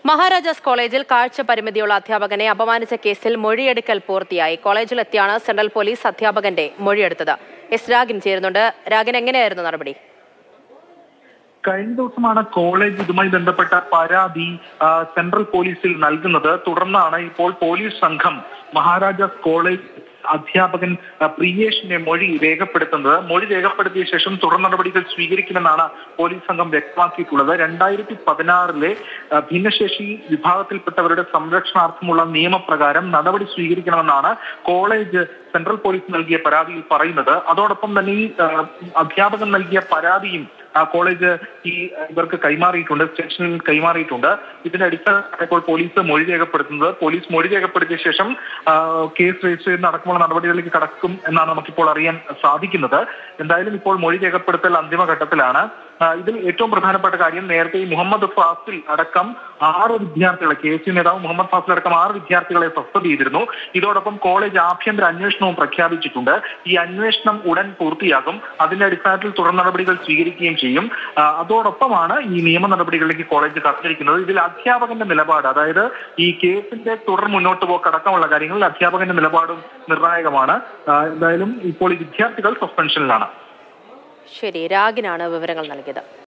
മഹാരാജാസ് കോളേജിൽ കാഴ്ച പരിമിതിയുള്ള അധ്യാപകനെ അപമാനിച്ച കേസിൽ മൊഴിയെടുക്കൽ പൂർത്തിയായി കോളേജിലെത്തിയാണ് സെൻട്രൽ പോലീസ് അധ്യാപകന്റെ മൊഴിയെടുത്തത് എസ് രാഗിൻ ചേരുന്നുണ്ട് രാഗിൻ എങ്ങനെയായിരുന്നു നടപടി കഴിഞ്ഞ ദിവസമാണ് കോളേജ് ഇതുമായി ബന്ധപ്പെട്ട പരാതി ആ, സെൻട്രൽ പോലീസിൽ നൽകുന്നത് തുടർന്നാണ് ഇപ്പോൾ പോലീസ് സംഘം മഹാരാജാസ് കോളേജ് അധ്യാപകൻ ആ, പ്രിയേഷിന്റെ മൊഴി രേഖപ്പെടുത്തുന്നത് മൊഴി രേഖപ്പെടുത്തിയ ശേഷം തുടർ നടപടികൾ സ്വീകരിക്കുമെന്നാണ് പോലീസ് സംഘം വ്യക്തമാക്കിയിട്ടുള്ളത് രണ്ടായിരത്തി പതിനാറിലെ ഭിന്നശേഷി വിഭാഗത്തിൽപ്പെട്ടവരുടെ സംരക്ഷണാർത്ഥമുള്ള നിയമപ്രകാരം നടപടി സ്വീകരിക്കണമെന്നാണ് കോളേജ് സെൻട്രൽ പോലീസ് നൽകിയ പരാതിയിൽ പറയുന്നത് അതോടൊപ്പം തന്നെ ഈ ആ, അധ്യാപകൻ നൽകിയ പരാതിയും ആ കോളേജ് ഈ ഇവർക്ക് കൈമാറിയിട്ടുണ്ട് സ്റ്റേഷനിൽ കൈമാറിയിട്ടുണ്ട് ഇതിന്റെ അടിസ്ഥാനത്തിൽ ഇപ്പോൾ പോലീസ് മൊഴി രേഖപ്പെടുത്തുന്നത് പോലീസ് മൊഴി രേഖപ്പെടുത്തിയ ശേഷം ആ, കേസ് രജിസ്റ്റർ ചെയ്യുന്ന അടക്കമുള്ള നടപടികളിലേക്ക് കടക്കും എന്നാണ് നമുക്കിപ്പോൾ അറിയാൻ സാധിക്കുന്നത് എന്തായാലും ഇപ്പോൾ മൊഴി രേഖപ്പെടുത്തൽ അന്തിമഘട്ടത്തിലാണ് ആ, ഇതിൽ ഏറ്റവും പ്രധാനപ്പെട്ട കാര്യം നേരത്തെ ഈ മുഹമ്മദ് ഫാസിൽ അടക്കം ആറ് വിദ്യാർത്ഥികളെ കെ എസ് യു നേതാവ് മുഹമ്മദ് ഫാസിൽ അടക്കം ആറ് വിദ്യാർത്ഥികളെ സസ്പെൻഡ് ചെയ്തിരുന്നു ഇതോടൊപ്പം കോളേജ് ആഭ്യന്തര അന്വേഷണവും പ്രഖ്യാപിച്ചിട്ടുണ്ട് ഈ അന്വേഷണം ഉടൻ പൂർത്തിയാകും അതിന്റെ അടിസ്ഥാനത്തിൽ തുടർ നടപടികൾ സ്വീകരിക്കുകയും ചെയ്യും ആ, അതോടൊപ്പമാണ് ഈ നിയമ നടപടികളിലേക്ക് കോളേജ് കടന്നിരിക്കുന്നത് ഇതിൽ അധ്യാപകന്റെ നിലപാട് അതായത് ഈ കേസിന്റെ തുടർ മുന്നോട്ട് പോക്ക് അടക്കമുള്ള കാര്യങ്ങളിൽ അധ്യാപകന്റെ നിലപാടും നിർണായകമാണ് ആ, എന്തായാലും ഇപ്പോൾ ഈ വിദ്യാർത്ഥികൾ സസ്പെൻഷനിലാണ് ശരി രാഗിനാണ് വിവരങ്ങൾ നൽകിയത്